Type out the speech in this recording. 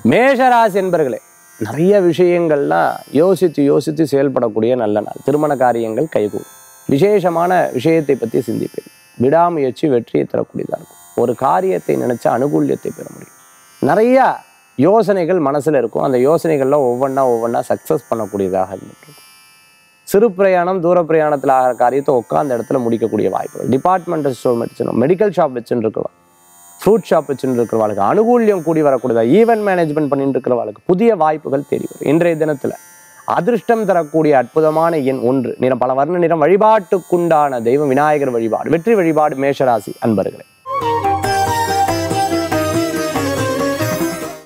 மேஷராசி என்பர்களே நிறைய விஷயங்கள்லாம் யோசித்து யோசித்து செயல்படக்கூடிய நல்ல நாள் திருமண காரியங்கள் கைகூடும் விசேஷமான விஷயத்தை பற்றி சிந்திப்பேன் விடாமுயற்சி வெற்றியை தரக்கூடியதாக இருக்கும் ஒரு காரியத்தை நினைச்ச அனுகூல்யத்தை பெற முடியும் நிறைய யோசனைகள் மனசுல இருக்கும் அந்த யோசனைகள்லாம் ஒவ்வொன்றா ஒவ்வொன்றா சக்ஸஸ் பண்ணக்கூடியதாக இருந்துட்டு இருக்கும் சிறு பிரயாணம் தூர பிரயாணத்தில் ஆகிற காரியத்தை உட்காந்த இடத்துல முடிக்கக்கூடிய வாய்ப்புகள் டிபார்ட்மெண்டல் ஸ்டோர் வச்சுருக்கோம் மெடிக்கல் ஷாப் வச்சுட்டு இருக்கவா ஃப்ரூட் ஷாப் வச்சுட்டு இருக்கிறவாளுக்கு அனுகூல்யம் கூடி வரக்கூடியதா ஈவென்ட் மேனேஜ்மெண்ட் பண்ணிட்டு இருக்கிறவாளுக்கு புதிய வாய்ப்புகள் தேடி வரும் இன்றைய தினத்துல அதிர்ஷ்டம் தரக்கூடிய அற்புதமான எண் ஒன்று நிறம் பல வர்ண நிறம் வழிபாட்டுக்குண்டான தெய்வம் விநாயகர் வழிபாடு வெற்றி வழிபாடு மேஷராசி அன்பர்களே